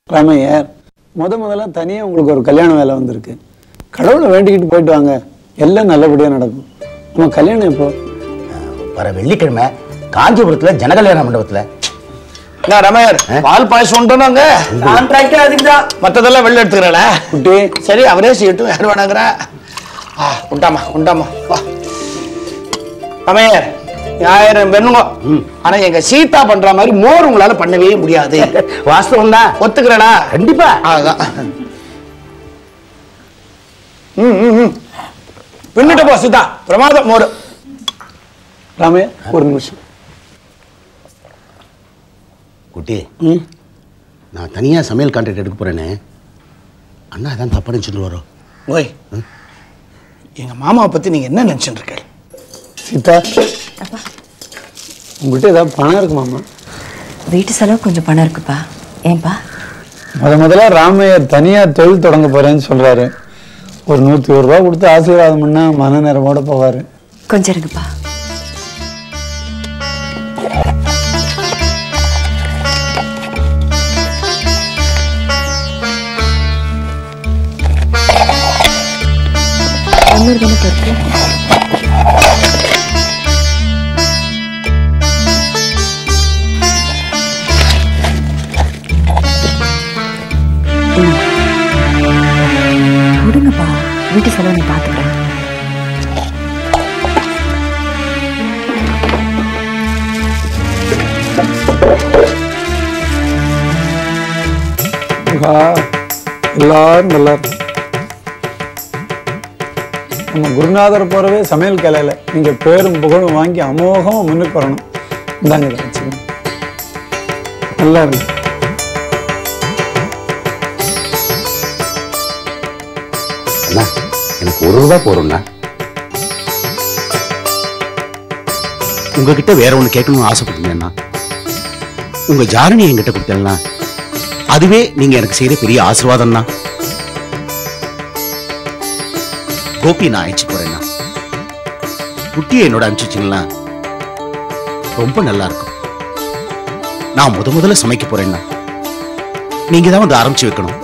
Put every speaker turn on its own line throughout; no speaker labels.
ராமையர் முத முதல்ல தனியா உங்களுக்கு ஒரு கல்யாண வேலை வந்திருக்கு கடவுளை வேண்டிக்கிட்டு போயிட்டு வாங்க எல்லாம் நல்லபடியா நடக்கும் நம்ம கல்யாணம் எப்போ
வர வெள்ளிக்கிழமை காஞ்சிபுரத்துல ஜனகல்யாண மண்டபத்துல
என்ன ரமையர் பால் பாயசம் உண்டுனாங்க கான்ட்ராக்டே அதுக்கு தான் மற்றதெல்லாம் வெளில எடுத்துக்கிறல
குட்டி
சரி அவரே செய்யட்டும் யார் வேணாங்கிற ஆ உண்டாமா உண்டாமா வா ரமையர் ஆயிரம் பெண்ணுங்க ஆனா எங்க சீதா பண்ற மாதிரி மோர் உங்களால பண்ணவே முடியாது
வாஸ்தவம் தான்
ஒத்துக்கிறடா
கண்டிப்பா
அதுதான் ம் ம் ம் பின்னிட்டு போ சீதா பிரமாதம் மோர்
ராமையர் ஒரு நிமிஷம்
குட்டி நான் தனியா சமையல் கான்ட்ராக்ட் எடுக்க போறேனே அண்ணா அதான் தப்பானு சொல்லிட்டு வரோம்
ஓய் எங்க மாமாவை பத்தி நீங்க என்ன நினைச்சுட்டு இருக்கீங்க
சீதா உங்ககிட்ட ஏதாவது பணம் இருக்குமாம்மா
வீட்டு செலவு கொஞ்சம் பணம் இருக்குப்பா ஏன்பா
முத முதல்ல ராமையர் தனியா தொழில் தொடங்க போறேன்னு சொல்றாரு ஒரு நூத்தி ஒரு ரூபா கொடுத்து ஆசீர்வாதம் பண்ணா மன நேரமோட போவாரு
கொஞ்சம் இருக்குப்பா ஒன்னூறு தானே இருக்கு கொடுங்கப்பா வீட்டு செலவு நான் பார்த்துக்கிறேன்
ஆஹா, எல்லாரும் நல்லா இருக்கும் நம்ம குருநாதர் போறவே சமையல் கலையில நீங்க பேரும் புகழும் வாங்கி அமோகமா முன்னுக்கு வரணும் இந்தாங்க இதை வச்சுக்கோங்க. நல்லா இருக்கு
அண்ணா எனக்கு ஒரு ரூபா போறோம்ண்ணா உங்ககிட்ட வேற ஒண்ணு கேட்கணும்னு ஆசைப்பட்டிருந்தேன்னா உங்க ஜாரணி என்கிட்ட கொடுத்தேன்னா அதுவே நீங்க எனக்கு செய்யற பெரிய ஆசீர்வாதம்னா கோபி நான் அழைச்சு போறேன்னா குட்டியை என்னோட அனுப்பிச்சிச்சிங்களா ரொம்ப நல்லா இருக்கும் நான் முத முதல்ல சமைக்க போறேன்னா நீங்க தான் வந்து ஆரம்பிச்சு வைக்கணும்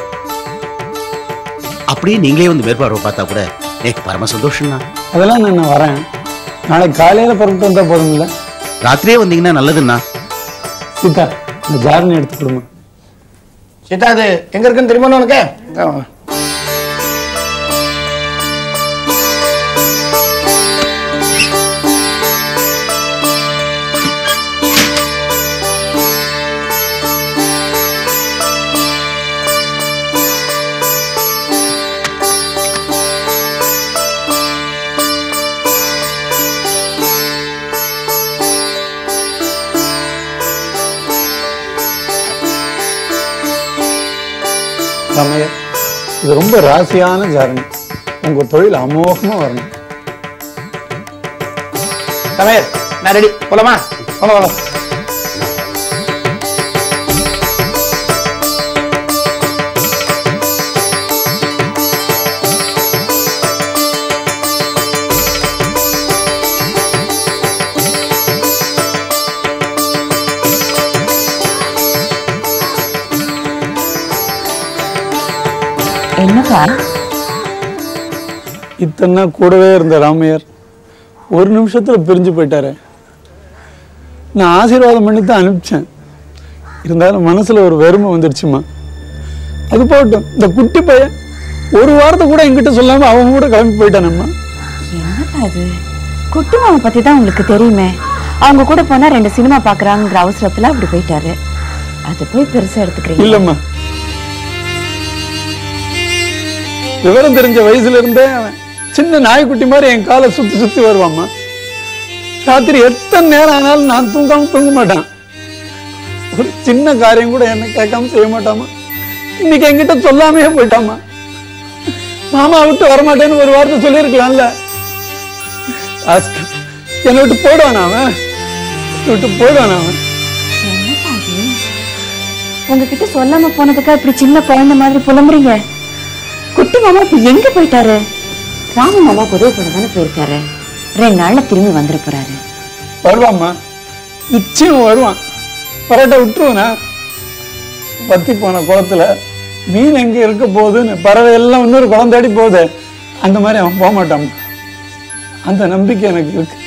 அப்படியே நீங்களே வந்து மேற்பார்வை பார்த்தா கூட எனக்கு பரம சந்தோஷம்னா
அதெல்லாம் நான் நான் வரேன் நாளைக்கு காலையில புறப்பட்டு வந்தா போதும் இல்ல
ராத்திரியே வந்தீங்கன்னா நல்லதுண்ணா
சீதா இந்த ஜாரணி எடுத்து கொடுமா
சீதா அது எங்க இருக்குன்னு தெரியுமா உனக்கு ஆ.
ராமையர் இது ரொம்ப ராசியான ஜாரணி உங்க தொழில் அமோகமா வரணும்
ரமையர் நான் ரெடி போலாமா வாங்க வாங்க
என்னப்பா
இத்தனை நாள் கூடவே இருந்த ராமையர் ஒரு நிமிஷத்துல பிரிஞ்சு போயிட்டாரு நான் ஆசீர்வாதம் பண்ணி தான் அனுப்பிச்சேன் இருந்தாலும் மனசுல ஒரு வெறுமை வந்துடுச்சுமா அது போகட்டும் இந்த குட்டி பையன் ஒரு வாரத்தை கூட என்கிட்ட சொல்லாம அவங்க கூட கிளம்பி போயிட்டானம்மா
என்னப்பா இது குட்டி மாமா பத்தி தான் உங்களுக்கு தெரியுமே அவங்க கூட போனா ரெண்டு சினிமா பாக்குறாங்கிற அவசரத்துல அப்படி போயிட்டாரு அது போய் பெருசா எடுத்துக்கிறீங்க
இல்லம்மா விவரம் தெரிஞ்ச வயசுல இருந்தே அவன் சின்ன நாய்க்குட்டி மாதிரி என் காலை சுத்தி சுத்தி வருவாம்மா ராத்திரி எத்தனை நேரம் ஆனாலும் நான் தூங்காம தூங்க மாட்டான் ஒரு சின்ன காரியம் கூட என்ன கேட்காம செய்ய மாட்டாமா இன்னைக்கு என்கிட்ட சொல்லாமையே போயிட்டாமா மாமா விட்டு வரமாட்டேன்னு ஒரு வார்த்தை சொல்லியிருக்கலாம்ல ஆஸ்கா, என்னை விட்டு போயிடுவானா அவன் என்னை விட்டு போயிடுவானா அவன்
என்னப்பா இது உங்ககிட்ட சொல்லாம போனதுக்கா இப்படி சின்ன குழந்தை மாதிரி புலம்புறீங்க குட்டி மாமா இப்ப எங்க போயிட்டாரு ராம மாமா உதவி பண்ண தானே போயிருக்காரு ரெண்டு நாள்ல திரும்பி வந்துட போறாரு
வருவாம்மா நிச்சயம் வருவான் பரோட்டா விட்டுருவனா வத்தி போன குளத்துல மீன் எங்க இருக்க போகுதுன்னு பறவை எல்லாம் இன்னொரு குளம் தேடி போகுது அந்த மாதிரி அவன் போக மாட்டான் அந்த நம்பிக்கை எனக்கு இருக்கு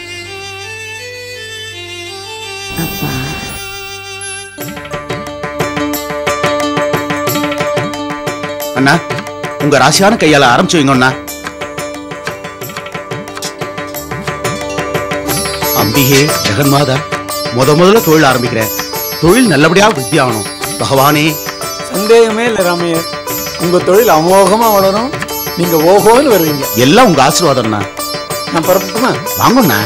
அண்ணா உங்க ராசியான கையால ஆரம்பிச்சு வைங்க அண்ணா அம்பிகே ஜெகன்மாதா முத முதல்ல தொழில் ஆரம்பிக்கிறேன் தொழில் நல்லபடியா விருத்தி ஆகணும் பகவானே
சந்தேகமே இல்லை ராமையர் உங்க தொழில் அமோகமா வளரும் நீங்க ஓஹோன்னு வருவீங்க
எல்லாம் உங்க ஆசீர்வாதம்ண்ணா
நான் பரப்பட்டுமா
வாங்கண்ணா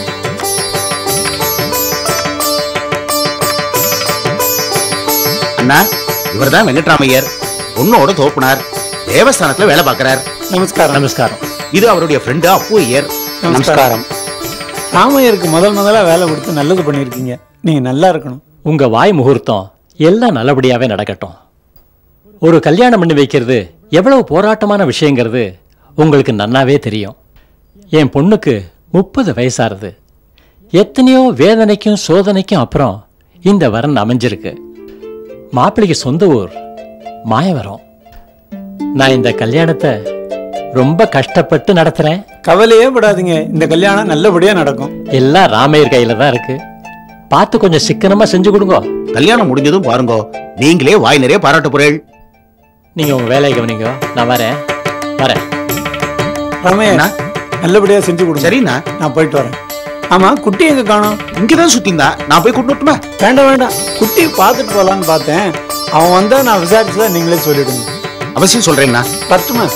அண்ணா இவர்தான் வெங்கட்ராமையர் பொண்ணோட தோப்புனார் தேவஸ்தானத்துல வேலை பார்க்கறார்
நமஸ்காரம் நமஸ்காரம்
இது அவருடைய ஃப்ரெண்டு அப்பு ஐயர்
நமஸ்காரம் ராமையருக்கு முதல் முதலா வேலை கொடுத்து நல்லது பண்ணியிருக்கீங்க நீங்க நல்லா இருக்கணும்
உங்க வாய் முகூர்த்தம் எல்லாம் நல்லபடியாவே நடக்கட்டும் ஒரு கல்யாணம் பண்ணி வைக்கிறது எவ்வளவு போராட்டமான விஷயங்கிறது உங்களுக்கு நன்னாவே தெரியும் என் பொண்ணுக்கு முப்பது வயசாருது எத்தனையோ வேதனைக்கும் சோதனைக்கும் அப்புறம் இந்த வரன் அமைஞ்சிருக்கு மாப்பிள்ளைக்கு சொந்த ஊர் மாயவரம் நான் இந்த கல்யாணத்தை ரொம்ப கஷ்டப்பட்டு நடத்துறேன்
கவலையே படாதீங்க இந்த கல்யாணம் நல்லபடியா நடக்கும்
எல்லாம் ராமையர் கையில தான் இருக்கு பார்த்து கொஞ்சம் சிக்கனமா செஞ்சு கொடுங்க
கல்யாணம் முடிஞ்சதும் பாருங்க நீங்களே வாய் நிறைய பாராட்ட போறேள்
நீங்க உங்க வேலையை கவனிங்க நான் வரேன் வரேன்
ராமையர்
அண்ணா.
நல்லபடியா செஞ்சு கொடுங்க
சரிண்ணா
நான் போயிட்டு வரேன் ஆமா குட்டி எங்க காணோம்
இங்கதான் சுத்திந்தா நான் போய் கூட்டு வரட்டுமா?
வேண்டாம் வேண்டாம் குட்டி பார்த்துட்டு போலான்னு பார்த்தேன் அவன் வந்தா நான் விசாரிச்சுதான் நீங்களே சொல்லிடுங்க
அவசியம் சொல்றேன்னா
பட்டுமா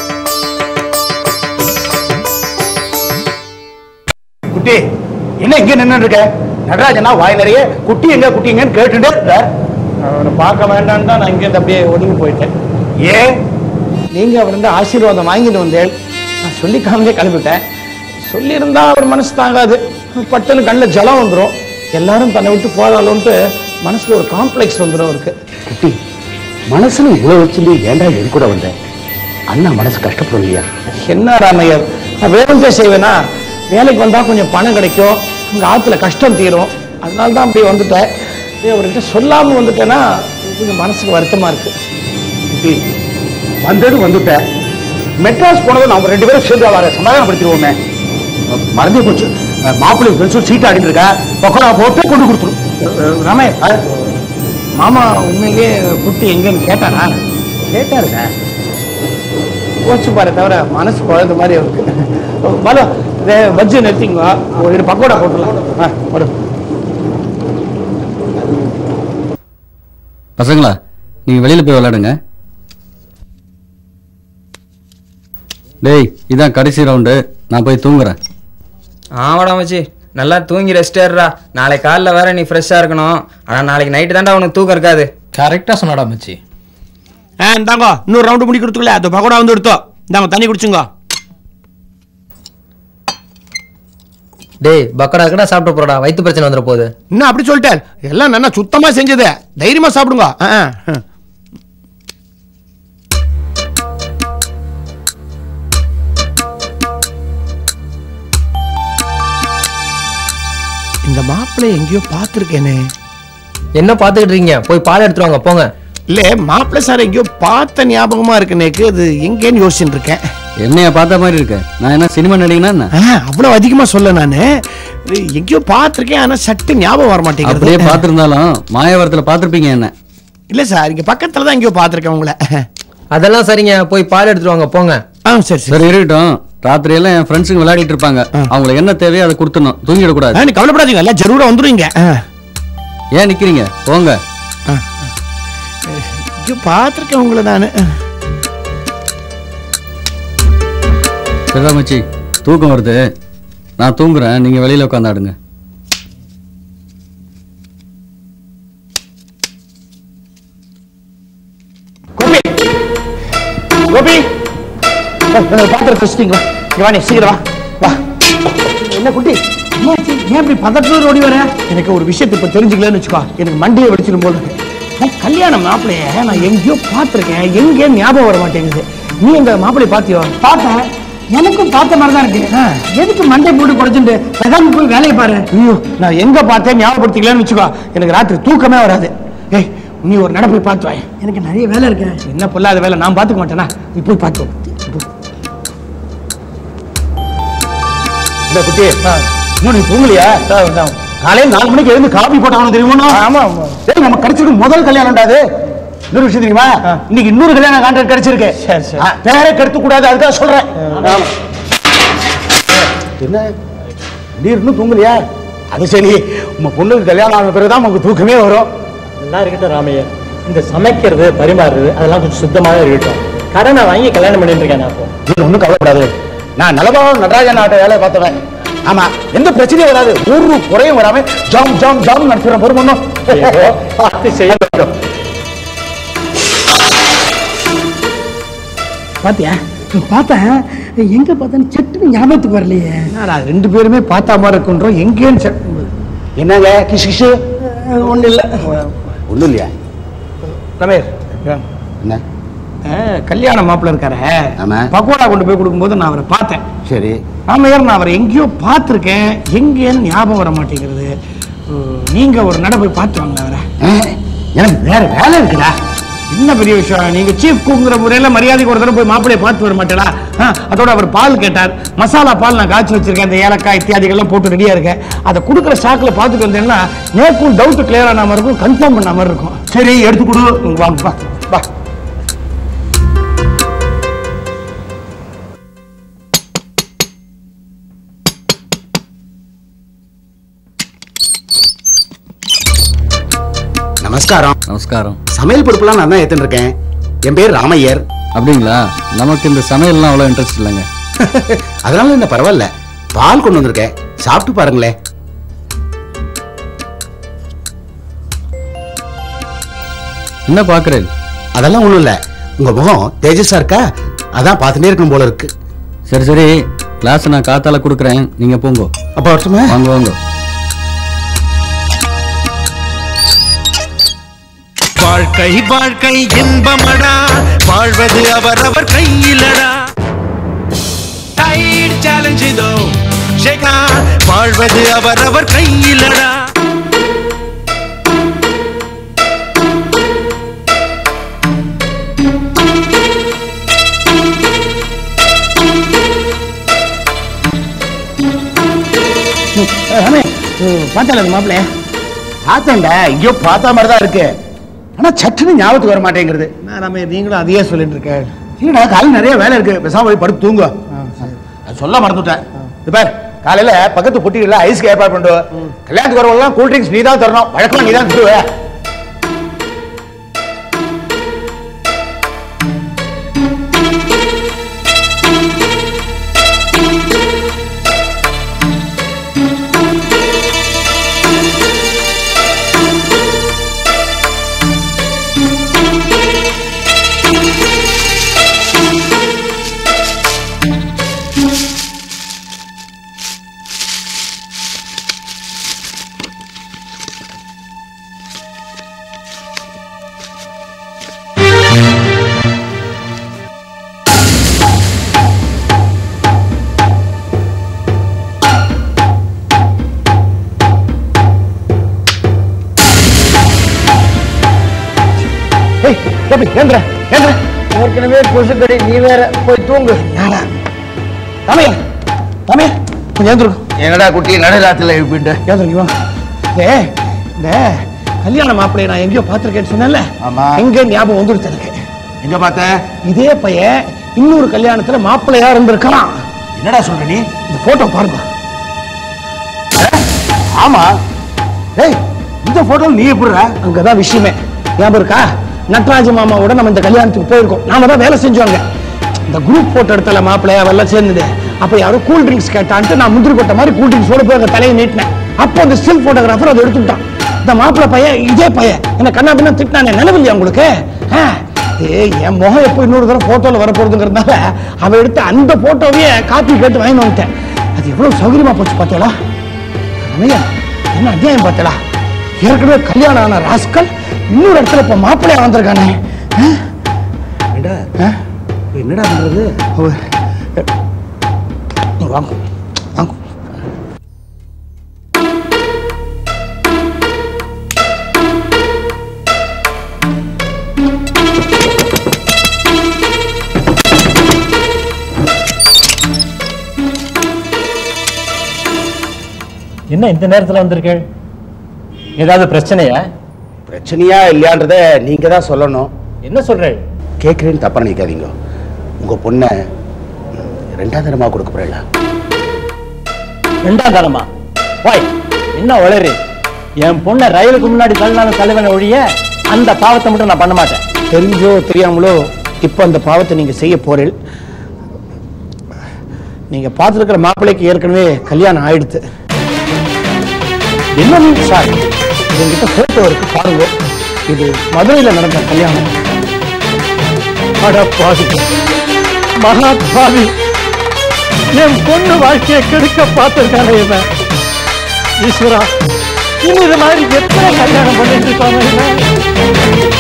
குட்டி என்ன இங்க நின்னு இருக்க நடராஜனா வாய் நிறைய குட்டி எங்க குட்டி எங்கன்னு கேட்டுட்டே இருக்க
அவனை பார்க்க வேண்டாம்னு தான் நான் இங்கேருந்து அப்படியே ஒதுங்கி போயிட்டேன்
ஏன் நீங்க அவர் வந்து ஆசீர்வாதம் வாங்கிட்டு வந்தேன் நான் சொல்லிக்காமலே கிளம்பிட்டேன் சொல்லியிருந்தா அவர் மனசு தாங்காது பட்டுன்னு கண்ணில் ஜலம் வந்துடும் எல்லாரும் தன்னை விட்டு போதாலோன்ட்டு மனசுல ஒரு காம்ப்ளெக்ஸ் வந்துடும் அவருக்கு
குட்டி மனசுல இவ்வளவு வச்சிருந்து ஏன்டா என் கூட வந்த அண்ணா மனசு கஷ்டப்படும் இல்லையா
என்ன ராமையர் நான் வேணும்தே செய்வேனா வேலைக்கு வந்தா கொஞ்சம் பணம் கிடைக்கும் உங்க ஆத்துல கஷ்டம் தீரும் அதனால தான் அப்படி வந்துட்டேன் இதே அவர்கிட்ட சொல்லாம வந்துட்டேன்னா கொஞ்சம் மனசுக்கு வருத்தமா இருக்கு குட்டி, வந்தது வந்துட்டேன் மெட்ராஸ் போனதும் நாம ரெண்டு பேரும் சேர்ந்து அவரை சமாதானப்படுத்திடுவோமே மறந்தே போச்சு மாப்பிள்ளை ஃப்ரெண்ட்ஸும் சீட் ஆடிட்டு இருக்கா பக்கோடா போட்டு கொண்டு கொடுத்துரும் ராமையர் மாமா உண்மையிலேயே குட்டி எங்கன்னு கேட்டானா கேட்டாருங்க போச்சு பாரு தவிர மனசு குழந்த மாதிரி இருக்கு பலோ இதே பஜ்ஜி நிறுத்திங்க ஒரு பக்கோடா போட்டுலாம் ஆ வரும்
பசங்களா நீங்க வெளியில போய் விளையாடுங்க டேய் இதான் கடைசி ரவுண்டு நான் போய் தூங்குறேன்
ஆமாடா மச்சி நல்லா தூங்கி ரெஸ்ட் ஏறுறா நாளைக்கு காலைல வேற நீ ஃப்ரெஷ்ஷாக இருக்கணும் ஆனால் நாளைக்கு நைட்டு தான்டா உனக்கு தூக்கம் இருக்காது
கரெக்டாக சொன்னடா மச்சி
ஆ இந்தாங்க இன்னொரு ரவுண்டு முடிக்கிறதுக்குள்ள அந்த பக்கோடா வந்து எடுத்தோம் இந்தாங்க தண்ணி குடிச்சுங்க
டேய் பக்கடா கடா சாப்பிட்டு போறடா வயிற்று பிரச்சனை வந்துட போகுது
இன்னும் அப்படி சொல்லிட்டேன் எல்லாம் நல்லா சுத்தமா செஞ்சது தைரியமா சாப்பிடுங்க ஆ, ஆ, ஆ. இந்த மாப்பிள்ளை எங்கேயோ பார்த்துருக்கேனே
என்ன பார்த்துக்கிட்டு இருக்கீங்க போய் பால் எடுத்துட்டு வாங்க போங்க
இல்ல மாப்பிள்ளை சார் எங்கேயோ பார்த்த ஞாபகமா இருக்கு எனக்கு அது எங்கேன்னு யோசிச்சுட்டு இருக்கேன்
என்னைய பார்த்த மாதிரி இருக்க நான் என்ன சினிமா நடிகனா என்ன
ஆ, அவ்வளவு அதிகமா சொல்ல நானு இது எங்கேயோ பார்த்திருக்கேன் ஆனா சட்டு ஞாபகம் வர
அப்படியே
மாட்டேங்குது
பார்த்திருந்தாலும் மாயவரத்துல பார்த்திருப்பீங்க என்ன
இல்ல சார் இங்க பக்கத்துல தான் எங்கேயோ பார்த்திருக்கேன் உங்களை
அதெல்லாம் சரிங்க போய் பால் எடுத்துட்டு வாங்க போங்க
ஆ சரி சரி
சரி இருக்கட்டும் ராத்திரி எல்லாம் என் ஃப்ரெண்ட்ஸுங்க விளையாடிட்டு இருப்பாங்க அவங்களுக்கு என்ன தேவையோ அதை கொடுத்துடணும் தூங்கிடக்கூடாது
ஆ, நீ கவலைப்படாதீங்க எல்லாம் ஜரூரா வந்துருவீங்க ஆ.
ஏன் நிக்கிறீங்க போங்க
எங்கேயோ பார்த்திருக்கேன் உங்களை நானு
சரிதான் மச்சி தூக்கம் வருது நான் தூங்குறேன் நீங்க வெளியில உட்காந்தாடுங்க
கோபி கோபி பாத்திரம் வச்சுட்டீங்களா இங்க வா நீ சீக்கிரம் வா வா என்ன குட்டி என்னாச்சு? ஏன் இப்படி பதட்டத்தோட ஓடி வர எனக்கு ஒரு விஷயத்தை இப்ப தெரிஞ்சுக்கலன்னு வச்சுக்கோ எனக்கு மண்டையை வெடிச்சிடும் போல இருக்கு. நான் கல்யாண மாப்பிளைய நான் எங்கேயோ பார்த்திருக்கேன் எங்கே ஞாபகம் வர மாட்டேங்குது நீ இந்த மாப்பிளைய பாத்தியோ பார்த்தேன் எனக்கும் பார்த்த மாதிரி தான் இருக்கு எதுக்கு மண்டை போட்டு குறைச்சுட்டு பிரதான போய் வேலையை பாரு ஐயோ நான் எங்க பார்த்தேன் ஞாபகப்படுத்திக்கலன்னு வச்சுக்கோ எனக்கு ராத்திரி தூக்கமே வராது ஏய் நீ ஒரு நட போய் பார்த்து வாய் எனக்கு நிறைய வேலை இருக்கு என்ன பொல்லாத வேலை நான் பார்த்துக்க மாட்டேனா நீ போய் பார்த்து வா.
இந்த குட்டி இன்னும் நீ தூங்கலையா காலையில நாலு மணிக்கு எழுந்து காபி போட்டாங்கன்னு தெரியுமா
ஆமா ஆமா
டேய் நம்ம கிடைச்சிருக்கு முதல் கல்யாணம்டா அது இன்னொரு விஷயம் தெரியுமா இன்னைக்கு இன்னொரு கல்யாண கான்ட்ராக்ட் கிடைச்சிருக்கு
சரி, சரி.
ஆ, பேரே கெடுத்து கூடாது அதுக்காக சொல்றேன் ஆமா. என்ன திடீர்னு தூங்கலையா அது சரி உங்க பொண்ணுக்கு கல்யாணம் ஆன பிறகுதான் நமக்கு தூக்கமே வரும்
எல்லாம் இருக்கட்டும் ராமையா இந்த சமைக்கிறது பரிமாறுறது அதெல்லாம் கொஞ்சம் சுத்தமாக இருக்கட்டும் கடனை வாங்கி கல்யாணம் பண்ணிட்டு இருக்கேன் நான் அப்போ
நீ ஒண்ணும் கவலைப்படாது நான் நலபாவம் நடராஜன் ஆட்ட வேலையை பார்த்தவன் ஆமா எந்த பிரச்சனையும் வராது ஒரு குறையும் வராம ஜாம் ஜாம் ஜாம் நடத்துறேன் பொறுமண்ணும்
பார்த்து செய்ய வேண்டும்
பாத்தியா பார்த்தேன் எங்க பார்த்தேன்னு சட்டுன்னு ஞாபகத்துக்கு வரலையே ரெண்டு பேருமே பார்த்தா மாதிரி இருக்குன்றோம் எங்கேன்னு சட்-
என்னங்க கிஷ் கிஷு
அஹ், ஒண்ணும் இல்ல
ஒண்ணும் இல்லையா
ரமேஷ்
என்ன
அஹ், கல்யாண மாப்பிள்ள இருக்காரு
ஆமா.
பக்கோடா கொண்டு போய் கொடுக்கும்போது நான் அவரை பார்த்தேன்
சரி
ராமையர் நான் அவரை எங்கேயோ பார்த்துருக்கேன் எங்கேன்னு ஞாபகம் வர மாட்டேங்கிறது அஹ், நீங்க ஒரு நட போய் பார்த்து வாங்க அவரை
அஹ், எனக்கு வேற வேலை இருக்குடா
என்ன பெரிய விஷயம் நீங்க சீஃப் குக்குங்கிற முறையில மரியாதைக்கு ஒரு தடவை போய் மாப்பிளைய பார்த்து வர மாட்டேடா ஆ, அதோட அவர் பால் கேட்டார் மசாலா பால் நான் காய்ச்சி வச்சிருக்கேன் இந்த ஏலக்காய் இத்தியாதிகள்லாம் போட்டு ரெடியா இருக்கேன் அதை கொடுக்குற ஸ்டாக்ல பார்த்துட்டு வந்தேன்னா நேக்கும் டவுட் கிளியர் ஆன மாதிரி இருக்கும் கன்ஃபார்ம் பண்ண மாதிரி இருக்கும்
சரி எடுத்து கொடு
ம், வாங்க வா வா
நமஸ்காரம்
நமஸ்காரம்
சமையல் பொறுப்புலாம் நான் தான் ஏத்துன்னு இருக்கேன் என் பேர் ராமையர்
அப்படிங்களா நமக்கு இந்த சமையல்லாம் அவ்வளோ இன்ட்ரெஸ்ட் இல்லைங்க
அதனால என்ன பரவாயில்ல பால் கொண்டு வந்திருக்கேன் சாப்பிட்டு பாருங்களேன்
என்ன பார்க்குறேன்
அதெல்லாம் ஒண்ணும் இல்ல உங்க முகம் தேஜஸா இருக்கா அதான் பார்த்துட்டே இருக்கணும் போல இருக்கு
சரி சரி கிளாஸ் நான் காத்தால கொடுக்குறேன் நீங்க போங்க
அப்ப வரட்டுமா
வாங்க வாங்க
வாழ்க்கை வாழ்க்கை இன்பமடா வாழ்வது அவரவர் கையிலடா டைட் சேலஞ்ச் இதோ ஷேகா வாழ்வது அவரவர் கையிலடா
ராமே பார்த்தால அந்த மாப்பிளைய
பார்த்தேன்டா எங்கேயோ பார்த்த மாதிரி தான் இருக்கு ஆனா சட்டுன்னு ஞாபகத்துக்கு வர மாட்டேங்கிறது
நான் ராமே நீங்களும் அதையே சொல்லிட்டு இருக்க
இல்லடா காலையில் நிறைய வேலை இருக்கு பேசாம போய் படுத்து தூங்க அது சொல்ல மறந்துட்டேன் இது பார் காலையில பக்கத்து பொட்டிகள்ல ஐஸ்க்கு ஏற்பாடு பண்ணிட்டு கல்யாணத்துக்கு வரவங்களாம் கூல் ட்ரிங்க்ஸ் நீ தான் தரணும் வழக்கமா நீ தான் தருவ ஏய் தம்பி ஏந்திர ஏந்திர
ஏற்கனவே கொசுக்கடி நீ வேற போய் தூங்கு
யாரா தமையா தமையா கொஞ்சம் ஏந்திருக்கும்
என்னடா குட்டி நடுராத்துல எழுப்பிட்டு
ஏந்திருக்கி வா
ஏ இந்த கல்யாண மாப்பிளைய நான் எங்கேயோ பார்த்திருக்கேன்னு சொன்னேன்ல
ஆமா.
எங்க ஞாபகம் வந்துருச்சு எனக்கு
எங்க பார்த்த
இதே பையன் இன்னொரு கல்யாணத்துல மாப்பிள்ளையா இருந்திருக்கலாம்
என்னடா சொல்ற நீ
இந்த போட்டோ பாருங்க
ஆமா ஏய் இந்த போட்டோ நீ எப்படிற
அங்கதான் விஷயமே ஞாபகம் இருக்கா நட்ராஜ மாமாவோட நம்ம இந்த கல்யாணத்துக்கு போயிருக்கோம் நாம தான் வேலை செஞ்சோங்க இந்த குரூப் போட்டோ எடுத்தல மாப்பிள்ளை அவெல்லாம் சேர்ந்தது அப்ப யாரோ கூல் ட்ரிங்க்ஸ் கேட்டான்ட்டு நான் முந்திரி கொட்ட மாதிரி கூல் ட்ரிங்க்ஸோட போய் அங்க தலையை நீட்டினேன் அப்போ அந்த ஸ்டில் போட்டோகிராஃபர் அதை எடுத்துட்டான் இந்த மாப்பிள்ளை பையன் இதே பையன் என்ன கண்ணா பின்னா திட்டினானே நினைவில்லையா உங்களுக்கு ஆ, ஏய் என் முகம் எப்போ இன்னொரு தடவை போட்டோல வரப்போறதுங்கிறதுனால அவன் எடுத்த அந்த போட்டோவையே காப்பி கேட்டு வாங்கி வந்துட்டேன் அது எவ்வளவு சௌகரியமா போச்சு பார்த்தேளா ரமையா என்ன அத்தியாயம் பார்த்தலா ஏற்கனவே கல்யாணம் ஆன ராஸ்கல் இன்னொரு இடத்துல இப்ப மாப்பிள்ளையா வந்திருக்கானே ஆ? ஆ?
என்னடா பண்றது
அவ- நீ வாங்க வாங்க
என்ன இந்த நேரத்துல வந்திருக்கேள் ஏதாவது பிரச்சனையா
பிரச்சனையா இல்லையான்றத நீங்க தான் சொல்லணும்
என்ன சொல்றேள்
கேட்குறேன்னு தப்பா நினைக்காதீங்க உங்க பொண்ணை ம், ரெண்டாம் தரமா கொடுக்க போறீங்களா
ரெண்டாம் தரமா வாய் என்ன வளரு என் பொண்ணை ரயிலுக்கு முன்னாடி தள்ளினாலும் தலைவனை ஒழிய அந்த பாவத்தை மட்டும் நான் பண்ண மாட்டேன்
தெரிஞ்சோ தெரியாமலோ இப்போ அந்த பாவத்தை நீங்க செய்ய போறீள் நீங்க பார்த்துருக்கிற மாப்பிள்ளைக்கு ஏற்கனவே கல்யாணம் ஆயிடுத்து என்ன சார் என்கிட்ட போட்டோ இருக்கு பாருங்க இது மதுரையில் நடந்த கல்யாணம்
அட பாவி மகா பாவி என் பொண்ணு வாழ்க்கையை கெடுக்க பார்த்திருக்கானே இவன் ஈஸ்வரா இனி இது மாதிரி எத்தனை கல்யாணம் பண்ணிட்டு இருக்காங்க இவன்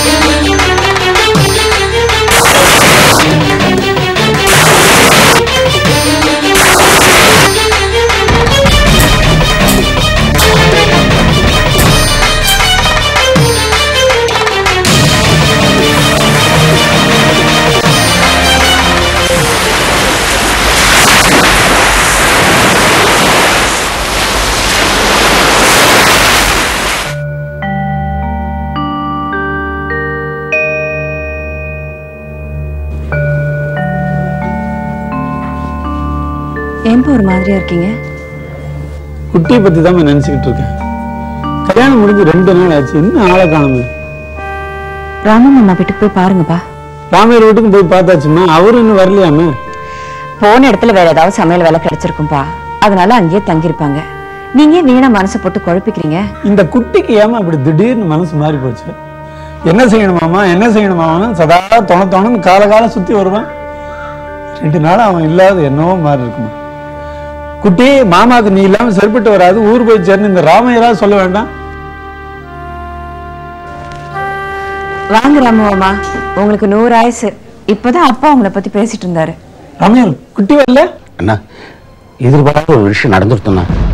ஏன்பா ஒரு மாதிரியா இருக்கீங்க
குட்டியை பத்தி தான் நினைச்சுக்கிட்டு இருக்கேன் கல்யாணம் முடிஞ்சு ரெண்டு நாள் ஆச்சு இன்னும் ஆளை காணுமே
ராமன் அம்மா வீட்டுக்கு போய் பாருங்கப்பா
ராமையர் வீட்டுக்கு போய் பார்த்தாச்சுமா அவரு இன்னும் வரலையாமே
போன இடத்துல வேற ஏதாவது சமையல் வேலை கிடைச்சிருக்கும்பா அதனால அங்கேயே தங்கியிருப்பாங்க நீங்க ஏன் வீணா மனசை போட்டு குழப்பிக்கிறீங்க
இந்த குட்டிக்கு ஏமா அப்படி திடீர்னு மனசு மாறி போச்சு என்ன செய்யணுமாமா என்ன செய்யணுமாமா சதா தொண தொணன்னு காலகாலம் சுத்தி வருவான் ரெண்டு நாள் அவன் இல்லாத என்னவோ மாதிரி இருக்குமா குட்டி மாமாக்கு நீ இல்லாம சரிப்பட்டு வராது ஊர் போய் சேர்ந்து இந்த ராமையரா சொல்ல வேண்டாம்
வாங்க ராமுவம்மா உங்களுக்கு நூறு ஆயுசு இப்பதான் அப்பா உங்களை பத்தி பேசிட்டு இருந்தாரு
ராமையர் குட்டி வரல
அண்ணா எதிர்பாராத ஒரு விஷயம் நடந்துருத்தோண்ணா